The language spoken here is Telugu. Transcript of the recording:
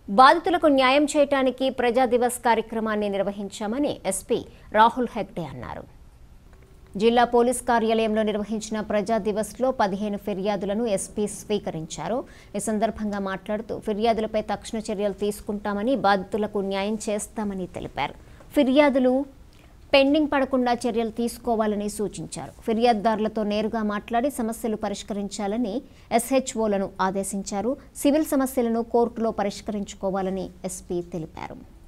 బాధితులకు న్యాయం చేయడానికి ప్రజా దివస్ కార్యక్రమాన్ని నిర్వహించామని ఎస్పీ రాహుల్ హెగ్డే అన్నారు జిల్లా పోలీస్ కార్యాలయంలో నిర్వహించిన ప్రజా దివస్లో పదిహేను ఫిర్యాదులను ఎస్పీ స్వీకరించారు ఈ సందర్భంగా మాట్లాడుతూ ఫిర్యాదులపై తక్షణ చర్యలు తీసుకుంటామని బాధితులకు న్యాయం చేస్తామని తెలిపారు ఫిర్యాదులు పెండింగ్ పడకుండా చర్యలు తీసుకోవాలని సూచించారు ఫిర్యాదుదారులతో నేరుగా మాట్లాడి సమస్యలు పరిష్కరించాలని ఎస్హెచ్ఓలను ఆదేశించారు సివిల్ సమస్యలను కోర్టులో పరిష్కరించుకోవాలని ఎస్పీ తెలిపారు